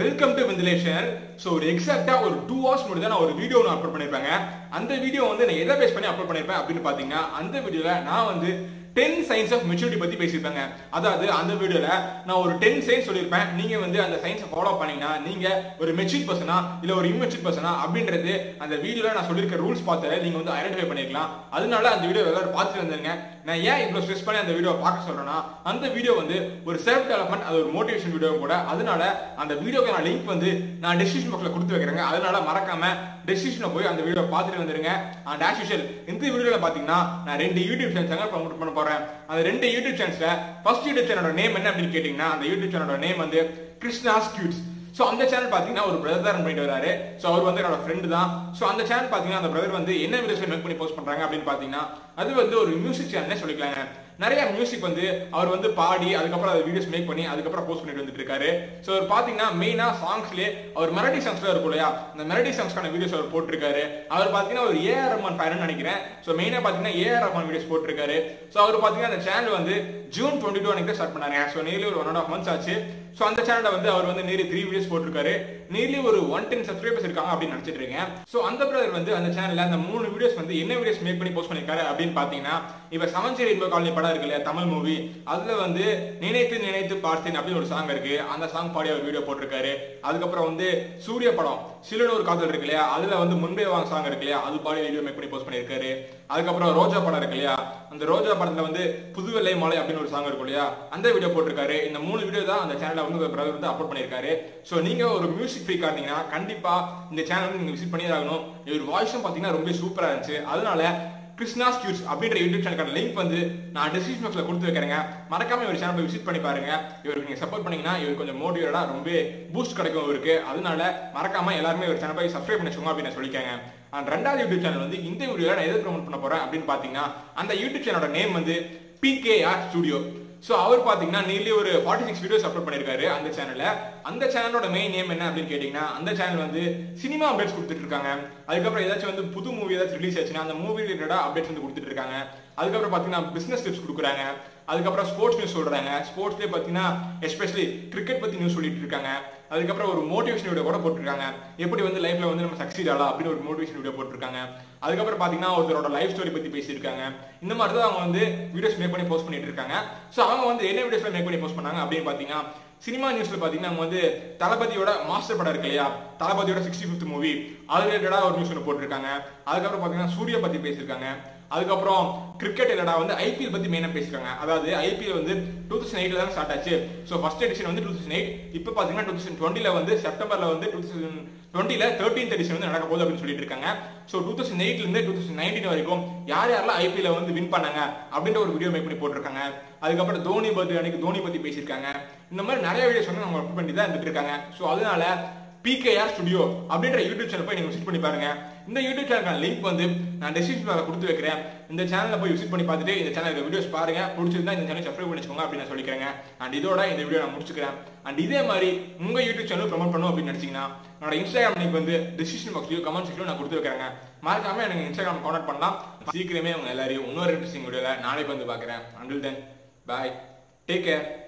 welcome to வெந்திலேஷன் so ஒரு எக்ஸாக்டா ஒரு டூ ஹவர்ஸ் முன்னாடி தான் நான் ஒரு வீடியோ நான் அப்லோட் பண்ணிருப்பாங்க அந்த வீடியோ வந்து நான் எதை பேஸ் பண்ணி அப்லோட் பண்ணிருப்பேன் அப்படின்னு பாத்தீங்கன்னா அந்த வீடியோல நான் வந்து டென் சயின்ஸ் ஆஃப் மெச்சூரிட்டி பத்தி பேசியிருப்பாங்க அதாவது அந்த வீடியோல நான் ஒரு டென் சயின்ஸ் சொல்லியிருப்பேன் நீங்க வந்து அந்த சயின்ஸை ஃபாலோ பண்ணீங்கன்னா நீங்க ஒரு மெச்சூர் பர்சனா இல்ல ஒரு இம்மெச்சூர் பர்சனா அப்படின்றது அந்த வீடியோல நான் சொல்லியிருக்க ரூல்ஸ் பார்த்து நீங்க வந்து ஐடென்டிஃபை பண்ணிக்கலாம் அதனால அந்த வீடியோ எல்லாரும் பார்த்துட்டு வந்துருங்க நான் ஏன் இவ்வளவு ஸ்ட்ரெஸ் பண்ணி அந்த வீடியோ பார்க்க சொல்றேன்னா அந்த வீடியோ வந்து ஒரு செல்ஃப் டெவலப்மெண்ட் அது ஒரு மோட்டிவேஷன் வீடியோ கூட அதனால அந்த வீடியோக்கு நான் லிங்க் வந்து நான் டிஸ்கிரிப்ஷன் பாக்ஸ்ல கொடுத்து வைக்கிறேங்க அதனால மறக்காம டிஸ்கிரிப்ஷன்ல போய் அந்த வீடியோ பார்த்துட்டு வந்துருங்க அண்ட் ஆஸ் யூஷுவல் இந்த வீடியோல பாத்தீங்கன்னா நான் ரெண்டு யூடியூப் சேனல் ப்ரமோட் பண்ண போறேன் அந்த ரெண்டு யூடியூப் சேனல்ஸ்ல ஃபர்ஸ்ட் யூடியூப் சேனலோட நேம் என்ன அப்படின்னு கேட்டீங்கன்னா அந்த யூடியூப் சேனலோட நேம் வந்து கிருஷ்ணாஸ் கியூட்ஸ் ஸோ அந்த சேனல் பார்த்தீங்கன்னா ஒரு பிரதர் தான் பண்ணிட்டு வராரு ஸோ அவர் வந்து என்னோட ஃப்ரெண்டு தான் ஸோ அந்த சேனல் பார்த்தீங்கன்னா அந்த பிரதர் வந்து என்ன வீடியோஸ் மேக் பண்ணி போஸ்ட் பண்றாங்க அப்படின்னு பார்த்தீங்கன்னா அது வந்து ஒரு மியூசிக் சேனல்னே சொல்லிக்கலாங்க நிறைய மியூசிக் வந்து அவர் வந்து பாடி அதுக்கப்புறம் அதை வீடியோஸ் மேக் பண்ணி அதுக்கப்புறம் போஸ்ட் பண்ணிட்டு வந்துட்டு இருக்காரு ஸோ அவர் பார்த்தீங்கன்னா மெயினா சாங்ஸ்லேயே அவர் மெலடி சாங்ஸ்ல இருக்கும் இல்லையா அந்த மெலடி சாங்ஸ்க்கான வீடியோஸ் அவர் போட்டிருக்காரு அவர் பார்த்தீங்கன்னா ஒரு ஏஆர் ரஹ்மான் ஃபேன் நினைக்கிறேன் ஸோ மெயினா பார்த்தீங்கன்னா ஏஆர் ரஹ்மான் வீடியோஸ் போட்டிருக்காரு ஸோ அவர் பார்த்தீங்கன்னா அந்த சேனல் வந்து ஜூன் டுவெண்ட்டி டூ அன்னைக்கு ஸ்டார்ட் பண்ணாங்க ஸோ நியர்லி ஒரு ஒன் அண்ட் ஆஃப் மந்த்ஸ் ஆச்சு ஸோ அந்த சேனல்ல வந்து அவர் வந்து நியர்லி த்ரீ வீடியோஸ் போட்டிருக்காரு நியர்லி ஒரு ஒன் டென் சப்ஸ்கிரைபர்ஸ் இருக்காங்க அப்படின்னு நினைச்சிட்டு இருக்கேன் ஸோ அந்த பிரதர் வந்து அந்த சேனல்ல அந்த மூணு வீடியோஸ் வந்து என்ன வீடியோஸ் மேக் பண்ணி போஸ்ட் பண்ணிருக்காரு அப்படின்னு பாத்தீங்கன்னா இப்ப சமஞ்சேரி இன்ப காலனி படம் இருக்கு இல்லையா தமிழ் மூவி அதுல வந்து நினைத்து நினைத்து பார்த்தேன் அப்படின்னு ஒரு சாங் இருக்கு அந்த சாங் பாடி அவர் வீடியோ போட்டிருக்காரு அதுக்கப்புறம் வந்து சூரிய படம் சிலனூர் காதல் இருக்கு இல்லையா அதுல வந்து முன்பே வாங்க சாங் இருக்கு இல்லையா அது பாடி வீடியோ மேக் பண்ணி போஸ்ட் பண்ணிருக்காரு அதுக்கப்புறம் ரோஜா படம் இருக்கு இல்லையா அந்த ரோஜா படத்துல வந்து புதுவெள்ளை மாலை அப்படின்னு ஒரு சாங் இருக்கும் இல்லையா அந்த வீடியோ போட்டிருக்காரு இந்த மூணு வீடியோ தான் அந்த சேனல்ல வந்து பிரதர் வந்து அப்லோட் பண்ணிருக்காரு ஸோ நீங்க ஒரு மியூசிக் ஃப்ரீக்கா இருந்தீங்கன்னா கண்டிப்பா இந்த சேனல் வந்து நீங்க விசிட் பண்ணி ஆகணும் இவர் வாய்ஸும் பாத்தீங்கன்னா ரொம்ப சூப்பரா இருந்துச்சு அதனால கிருஷ்ணா ஸ்கியூஸ் அப்படின்ற யூடியூப் சேனலுக்கான லிங்க் வந்து நான் டிஸ்கிரிப்ஷன் பாக்ஸ்ல கொடுத்து வைக்கிறேங்க மறக்காம இவர் சேனல் போய் விசிட் பண்ணி பாருங்க இவருக்கு நீங்க சப்போர்ட் பண்ணீங்கன்னா இவர் கொஞ்சம் மோட்டிவேட்டா ரொம்ப பூஸ்ட் கிடைக்கும் இவருக்கு அதனால மறக்காம எல்லாருமே இவர் சேனல் போய் சப்ஸ்கிரைப் பண்ணி வச்சுக்கோங்க அப்படின்னு சொல்லிக்கேங்க அண்ட் ரெண்டாவது யூடியூப் சேனல் வந்து இந்த வீடியோல நான் எதை ப்ரமோட் பண்ண போறேன் அப்படின்னு பாத்தீங்கன்னா அந்த யூடியூப் சேனலோட நேம் வந்து பிகேஆர் ஸ்டுடியோ ஸோ அவர் பார்த்தீங்கன்னா நியர்லி ஒரு ஃபார்ட்டி சிக்ஸ் வீடியோஸ் அப்லோட் பண்ணியிருக்காரு அந்த சேனல்ல அந்த சேனலோட மெயின் நேம் என்ன அப்படின்னு கேட்டிங்கன்னா அந்த சேனல் வந்து சினிமா அப்டேட்ஸ் கொடுத்துட்டு இருக்காங்க அதுக்கப்புறம் ஏதாச்சும் வந்து புது மூவி ஏதாச்சும் ரிலீஸ் ஆச்சுன்னா அந்த மூவி ரிலேட்டடாக அப்டேட்ஸ் வந்து கொடுத்துட்டு இருக்காங்க அதுக்கப்புறம் பார்த்தீங்கன்னா பிசினஸ் டிப்ஸ் கொடுக்குறாங்க அதுக்கப்புறம் ஸ்போர்ட்ஸ் நியூஸ் சொல்றாங்க ஸ்போர்ட்ஸ்லேயே பார்த்தீங்கன்னா எஸ்பெஷலி கிரிக்கெட் பத்தி நியூஸ் சொல்லிட்டு இருக்காங்க அதுக்கப்புறம் ஒரு மோட்டிவேஷன் வீடியோ கூட போட்டிருக்காங்க எப்படி வந்து லைஃப்ல வந்து நம்ம சக்சீட் ஆகலாம் அப்படின்னு ஒரு மோட்டிவேஷன் வீடியோ போட்டிருக்காங்க அதுக்கப்புறம் பாத்தீங்கன்னா ஒருத்தரோட லைஃப் ஸ்டோரி பத்தி பேசியிருக்காங்க இந்த மாதிரி தான் அவங்க வந்து வீடியோஸ் மேக் பண்ணி போஸ்ட் பண்ணிட்டு இருக்காங்க ஸோ அவங்க வந்து என்ன வீடியோஸ்ல மேக் பண்ணி போஸ்ட் பண்ணாங்க அப்படின்னு பாத்தீங்கன்னா சினிமா நியூஸ்ல பாத்தீங்கன்னா அவங்க வந்து தளபதியோட மாஸ்டர் படம் இருக்கு இல்லையா தளபதியோட சிக்ஸ்டி ஃபிஃப்த் மூவி அது ரிலேட்டடா ஒரு நியூஸ் ஒன்று போட்டிருக்காங்க அதுக்கப்புறம் பாத்தீங்கன்னா சூர்யா பத்தி பேசியிருக்காங்க அதுக்கப்புறம் கிரிக்கெட் இல்லடா வந்து ஐபிஎல் பத்தி மெயினா பேசிருக்காங்க அதாவது ஐபிஎல் வந்து டூ தௌசண்ட் எயிட்ல தான் ஸ்டார்ட் ஆச்சு ஸோ ஃபர்ஸ்ட் எடிஷன் வந்து டூ தௌசண்ட் எயிட் இப்போ பாத்தீங்கன்னா டூ தௌசண்ட் டுவெண்ட்டில வந்து செப்டம்பர்ல வந்து டூ தௌசண்ட் டுவெண்ட்டில தேர்ட்டீன் எடிஷன் வந்து நடக்க போகுது அப்படின்னு சொல்லிட்டு இருக்காங்க ஸோ டூ தௌசண்ட் எயிட்ல இருந்து டூ தௌசண்ட் நைன்டீன் வரைக்கும் யார் யாரெல்லாம் ஐபிஎல் வந்து வின் பண்ணாங்க அப்படின்ற ஒரு வீடியோ மேக் பண்ணி போட்டிருக்காங்க அதுக்கப்புறம் தோனி பர்த்டே அன்னைக்கு தோனி பத்தி பேசியிருக்காங்க இந்த மாதிரி நிறைய வீடியோஸ் வந்து நம்ம அப்லோட் பண்ணி தான் இருந்துட்டு இருக்காங்க ஸோ அதனால பிகேஆர் ஸ்டுடியோ அப்படின்ற யூடியூப் சேனல் போய் நீங்க விசிட் பண்ணி பாருங்க இந்த யூடியூப் சேனலுக்கான லிங்க் வந்து நான் டிஸ்கிரிப்ஷன் கொடுத்து வைக்கிறேன் இந்த சேனலை போய் விசிட் பண்ணி பார்த்துட்டு இந்த சேனல் வீடியோஸ் பாருங்க பிடிச்சிருந்தா இந்த சேனல் சப்ஸ்கிரைப் பண்ணிக்கோங்க அப்படின்னு நான் சொல்லிக்கிறேன் அண்ட் இதோட இந்த வீடியோ நான் முடிச்சுக்கிறேன் அண்ட் இதே மாதிரி உங்க யூடியூப் சேனல் ப்ரமோட் பண்ணும் அப்படின்னு நினைச்சீங்கன்னா என்னோட இன்ஸ்டாகிராம் லிங்க் வந்து டிஸ்கிரிப்ஷன் பாக்ஸ்லயும் கமெண்ட் செக்ஷன்ல நான் கொடுத்து வைக்கிறேங்க மறக்காம எனக்கு இன்ஸ்டாகிராம் கான்டாக்ட் பண்ணலாம் சீக்கிரமே உங்க எல்லாரையும் இன்னொரு இன்ட்ரெஸ்டிங் வீடியோல நாளைக்கு வந்து பாக்குறேன் until then bye take care